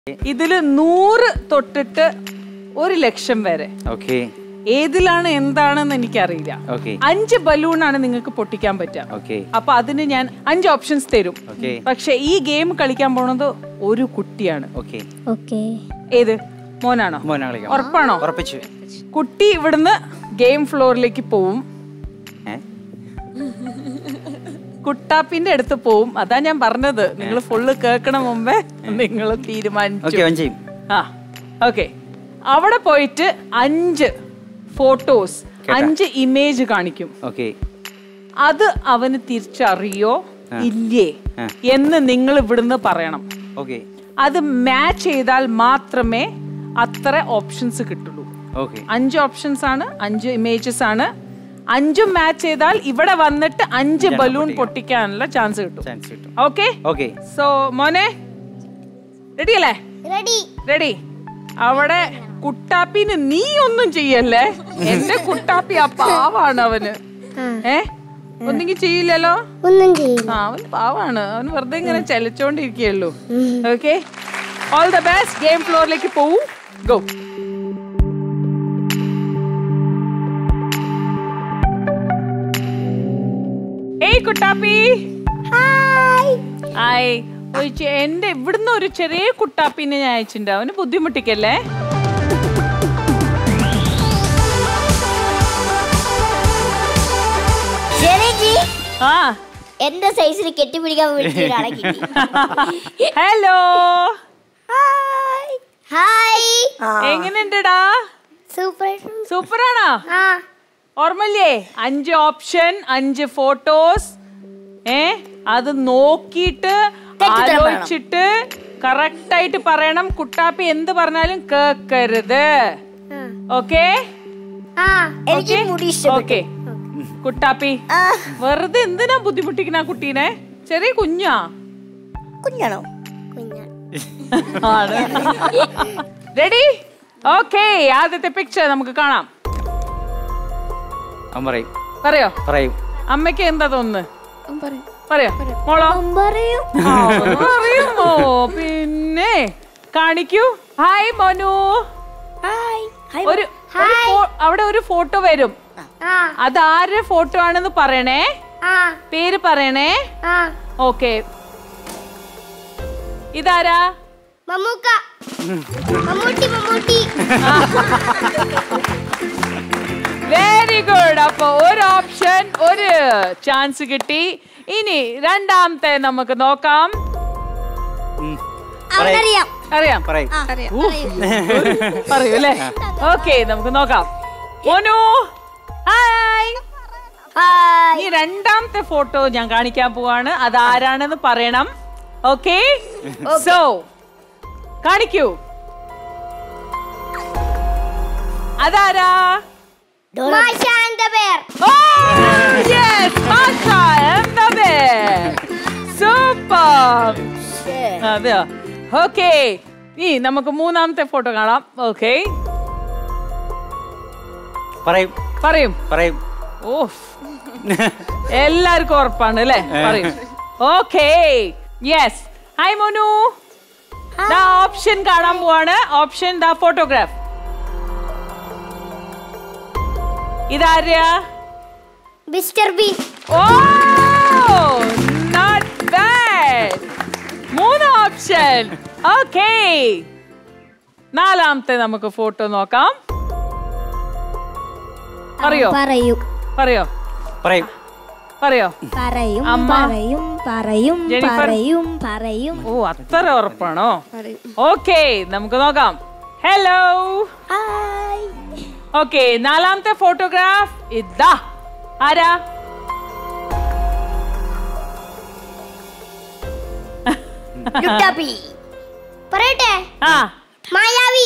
ഇതില് നൂറ് തൊട്ടിട്ട് ഒരു ലക്ഷം വരെ ഓക്കെ ഏതിലാണ് എന്താണെന്ന് എനിക്കറിയില്ല ഓക്കെ അഞ്ച് ബലൂണാണ് നിങ്ങൾക്ക് പൊട്ടിക്കാൻ പറ്റുക ഓക്കെ അപ്പൊ അതിന് ഞാൻ അഞ്ച് ഓപ്ഷൻസ് തരും ഓക്കെ പക്ഷെ ഈ ഗെയിം കളിക്കാൻ പോണത് ഒരു കുട്ടിയാണ് ഓക്കെ ഓക്കെ ഏത് മോനാണോ മോനെ കളിക്കാം ഉറപ്പാണോ ഉറപ്പിച്ചു കുട്ടി ഇവിടുന്ന് ഗെയിം ഫ്ലോറിലേക്ക് പോവും ഏ കുട്ടാപ്പിന്റെ അടുത്ത് പോവും അതാ ഞാൻ പറഞ്ഞത് നിങ്ങൾ ഫുള്ള് കേൾക്കണ മുമ്പേ നിങ്ങൾ തീരുമാനിച്ചു ഓക്കെ അവൻ ചെയ്യും ആ ഓക്കെ അവിടെ പോയിട്ട് അഞ്ച് ഫോട്ടോസ് അഞ്ച് ഇമേജ് കാണിക്കും ഓക്കെ അത് അവന് തിരിച്ചറിയോ ഇല്ലേ ആ. എന്ന് നിങ്ങൾ ഇവിടുന്ന് പറയണം ഓക്കെ അത് മാച്ച് ചെയ്താൽ മാത്രമേ അത്ര ഓപ്ഷൻസ് കിട്ടുള്ളൂ ഓക്കെ അഞ്ച് ഓപ്ഷൻസ് ആണ് അഞ്ച് ഇമേജസ് ആണ് അഞ്ചും മാച്ച് ചെയ്താൽ ഇവിടെ വന്നിട്ട് അഞ്ച് ബലൂൺ പൊട്ടിക്കാനുള്ള ചാൻസ് കിട്ടും ചാൻസ് കിട്ടും ഓക്കെ ഓക്കെ സോ മോനെ റെഡി അല്ലേ റെഡി റെഡി അവിടെ കുട്ടാപ്പിന് നീ ഒന്നും ചെയ്യല്ലേ എന്റെ കുട്ടാപ്പി ആ പാവാണ് അവന് ഏ ഒന്നെങ്കിൽ ചെയ്യില്ലല്ലോ ഒന്നും ചെയ്യില്ല ആ അവൻ പാവാണ് അവൻ വെറുതെ ഇങ്ങനെ ചലിച്ചോണ്ടിരിക്കുകയുള്ളൂ okay all the best game ഫ്ലോറിലേക്ക് പോവൂ ഗോ ഏയ് കുട്ടാപ്പി ഹായ് ഹായ് ഒരു ചെ- എന്റെ ഇവിടുന്ന് ഒരു ചെറിയ കുട്ടാപ്പിനെ ഞാൻ അയച്ചിട്ടുണ്ട് അവന് ബുദ്ധിമുട്ടിക്കല്ലേ ജനജി ആ എന്റെ സൈസിൽ കെട്ടിപ്പിടിക്കാൻ വേണ്ടി ഒരാളെ കിട്ടി ഹലോ ഹായ് ഹായ് എങ്ങനെയുണ്ടടാ സൂപ്പർ സൂപ്പറാണോ ആ ഓർമ്മല്ലേ അഞ്ച് ഓപ്ഷൻ അഞ്ച് ഫോട്ടോസ് ഏ അത് നോക്കിയിട്ട് ആലോചിച്ചിട്ട് കറക്റ്റ് ആയിട്ട് പറയണം കുട്ടാപ്പി എന്ത് പറഞ്ഞാലും കേക്കരുത് ഓക്കെ ആ എനിക്ക് മുടി ഇഷ്ടപ്പെട്ടു ഓക്കെ കുട്ടാപ്പി ആ, വെറുതെ എന്തിനാ ബുദ്ധിമുട്ടിക്കണ ആ കുട്ടീനെ ചെറിയ കുഞ്ഞാ കുഞ്ഞാണോ കുഞ്ഞാ ആണ് റെഡി ഓക്കെ ആദ്യത്തെ പിക്ചർ നമുക്ക് കാണാം അവൻ പറയും പറയോ പറയും അമ്മയ്ക്ക് എന്താ തോന്നുന്നു പറയോ മോളോ പറയൂ ആ, ഒന്ന് അറിയുമോ പിന്നെ കാണിക്കൂ ഹായ് മോനു ഹായ് ഒരു ഒരു ഫോ- അവിടെ ഒരു ഫോട്ടോ വരും ആ അത് ആരുടെ ഫോട്ടോ ആണെന്ന് പറയണേ ആ പേര് പറയണേ ആ ഓക്കെ ഇതാരാ മമ്മൂക്ക മമ്മൂട്ടി മമ്മൂട്ടി വെരി ഗുഡ് അപ്പൊ ഒരു ഓപ്ഷൻ ഒരു ചാൻസ് കിട്ടി ഇനി രണ്ടാമത്തെ നമുക്ക് നോക്കാം ഉം. പറയും അവനറിയാം അറിയാം പറയും ഊ, പറയൂ അല്ലേ ഓക്കെ നമുക്ക് നോക്കാം മോനു ഹായ് ഹായ് ഈ രണ്ടാമത്തെ ഫോട്ടോ ഞാൻ കാണിക്കാൻ പോവാണ് അത് ആരാണെന്ന് പറയണം ഓക്കെ സോ കാണിക്കൂ അതാരാ Masha and the bear Oh, yes, Masha and the bear. Super. അതെയോ ഓക്കെ ഈ നമുക്ക് മൂന്നാമത്തെ ഫോട്ടോ കാണാം ഓക്കെ പറയും പറയും പറയും ഓ എല്ലാവർക്കും ഉറപ്പാണ് അല്ലേ പറയും ഓക്കെ യെസ് ഹായ് മോനു ദാ ഓപ്ഷൻ കാണാൻ പോവാണ് ഓപ്ഷൻ ദാ ഫോട്ടോഗ്രാഫ് ഇതാര്യാ mister Bean oh not bad മൂന്ന് ഓപ്ഷൻ ഓക്കെ നാലാമത്തെ നമുക്ക് ഫോട്ടോ നോക്കാം പറയോ പറയൂ പറയോ പറയും പറയോ പറയും അമ്മ. പറയും പറയും ജെനിഫർ. പറയും പറയും ഓ അത്ര ഉറപ്പാണോ ഓക്കെ നമുക്ക് നോക്കാം ഹലോ ഹായ് ഓക്കെ നാലാമത്തെ ഫോട്ടോഗ്രാഫ് ഇതാ ആരാ ലുട്ടാപ്പി പറയട്ടെ ആ മായാവി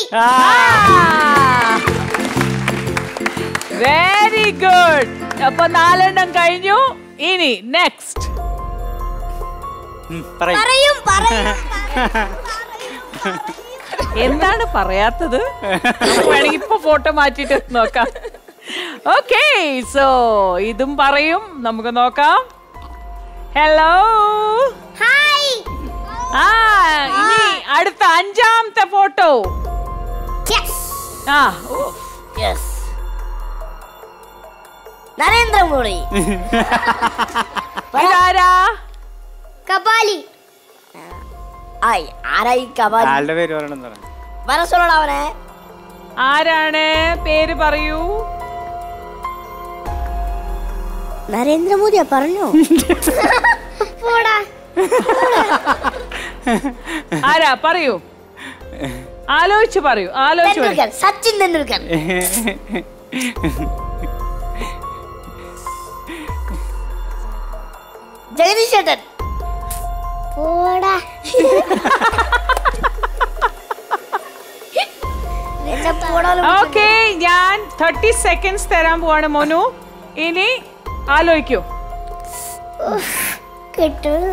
വെരി ഗുഡ് അപ്പൊ നാലെണ്ണം കഴിഞ്ഞു ഇനി നെക്സ്റ്റ് ഉം, പറയും പറയും പറയും എന്താണ് പറയാത്തത് നമുക്ക് വേണമെങ്കിൽ ഇപ്പൊ ഫോട്ടോ മാറ്റിട്ട് നോക്കാം ഓക്കെ സോ ഇതും പറയും നമുക്ക് നോക്കാം ഹലോ ഹായ് ആ ഇനി അടുത്ത അഞ്ചാമത്തെ ഫോട്ടോ യെസ് ആ യെസ് നരേന്ദ്രമോദി ഇതാരാ കപാലി ആയി ആരായി കപാലി ആളുടെ പേര് പറയണം പറ മനസ്സുള്ള അവനെ ആരാണ് പേര് പറയൂ നരേന്ദ്രമോദിയാ പറഞ്ഞു പോടാ ആരാ പറയൂ ആലോചിച്ച് പറയൂ ആലോചിച്ച് പറയൂ തെണ്ടുൽക്കർ സച്ചിൻ തെണ്ടുൽക്കർ ജഗദീഷ് ചേട്ടൻ പോടാ എന്നെ പോടാന്ന് ഓക്കെ ഞാൻ തേർട്ടി സെക്കൻഡ്സ് തരാൻ പോവാണ് മോനു ഇനി ആലോചിക്കൂ കിട്ടില്ല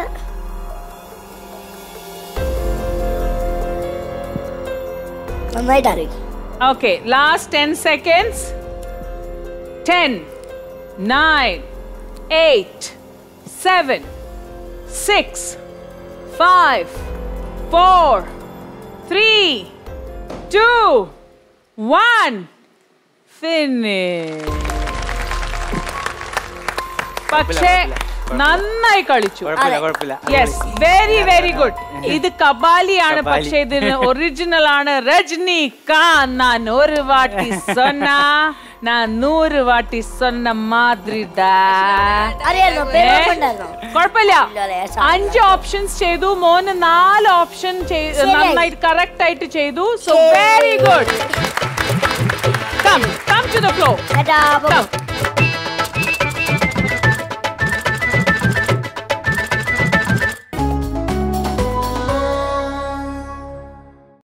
നന്നായിട്ട് അറിയും okay last ten seconds ten nine eight seven six five four three two one finish പക്ഷേ നന്നായി കളിച്ചു കുഴപ്പമില്ല കുഴപ്പമില്ല യെസ് വെരി വെരി ഗുഡ് ഇത് കബാലിയാണ് കബാലി. പക്ഷെ ഇതിന് ഒറിജിനൽ ആണ് രജനി കാൻ ഞാൻ ഒരു വാട്ടി സൊന്ന ഞാൻ നൂറ് വാട്ടി സൊന്ന മാതിരിടാ അറിയായിരുന്നോ ഏ? പേരുണ്ടായിരുന്നോ കുഴപ്പമില്ല ഇല്ലല്ലേ, സാരമില്ല. അഞ്ച് ഓപ്ഷൻസ് ചെയ്തു മോന് നാല് ഓപ്ഷൻ ശരിയായി. നന്നായിട്ട് കറക്റ്റ് ആയിട്ട് ചെയ്തു സോ ശരി. Very good come come to the floor ചേട്ടാ അപ്പൊ Come.